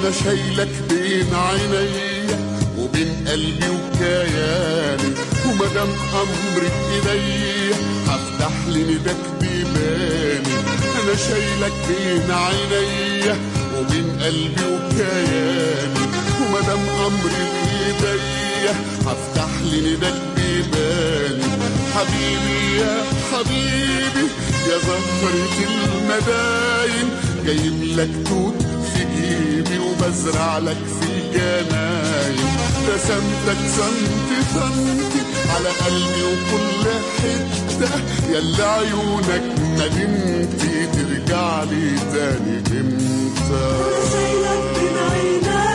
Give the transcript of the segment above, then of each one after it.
انا شايلك بين عينيا وبين قلبي وكياني ومدام امري بايديا هفتح لنداك بيباني انا شايلك بين عينيا وبين قلبي وكياني ومدام امري بايديا هفتح لنداك بيباني حبيبي يا حبيبي يا زهرة المداين جايب لك توت في جيبي وبزرع لك في الجناين رسمتك سنتي سنتي على قلبي وكل حتة ياللي عيونك ندمتي ترجع لي تاني امتى شايلك بين عينيا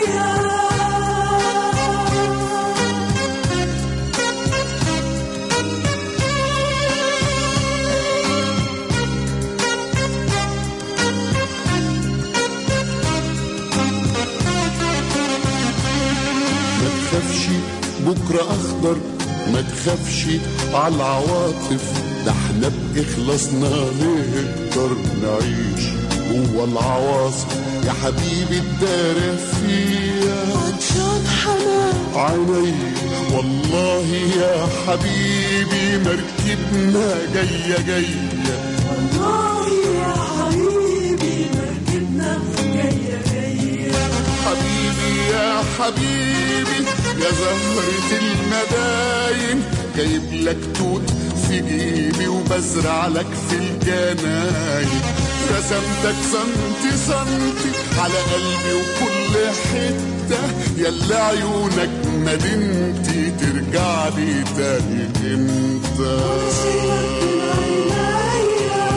ما تخافش بكرة أخضر ما تخافش على العواطف ده احنا بإخلاصنا نقدر نعيش جوا العواصف يا حبيبي الدار فيها عطشان حنان عيني والله يا حبيبي مركبنا جاية جاية والله يا حبيبي مركبنا جاية جاية حبيبي يا حبيبي يا زهرة المداين جايب لك توت في جيبي وبزرع لك في الجناين رسمتك سنتي سنتي على قلبي وكل حتة ياللي عيونك ندمتي ترجع لي تاني امتى شايلك بين عينيا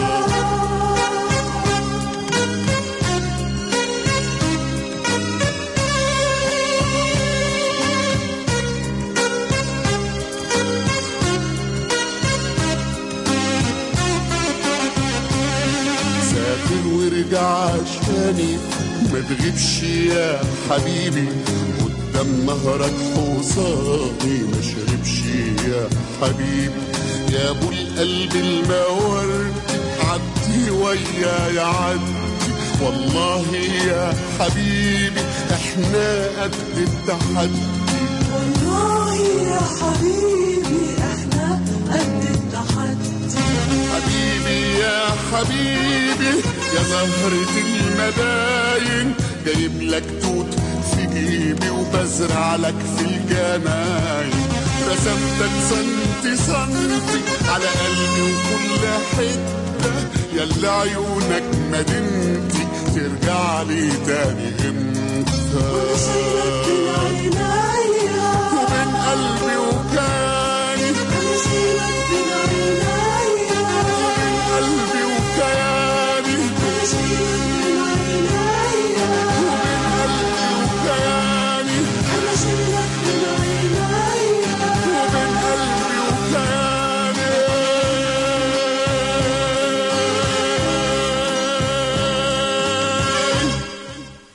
سافر وارجع عشاني ما تغيبش يا حبيبي قدام نهرك حصاني ما شربش يا حبيبي يا ابو القلب المورد عدي ويا عدي والله يا حبيبي احنا قد التحدي والله يا حبيبي احنا قد التحدي حبيبي يا حبيبي يا زهرة المداين جايب لك توت في جيبي وبزرع لك في الجناين رسمتك سنتي سنتي على قلبي وكل حتة ياللي عيونك مدينتي ترجع لي تاني امتى شايلك بين عينيا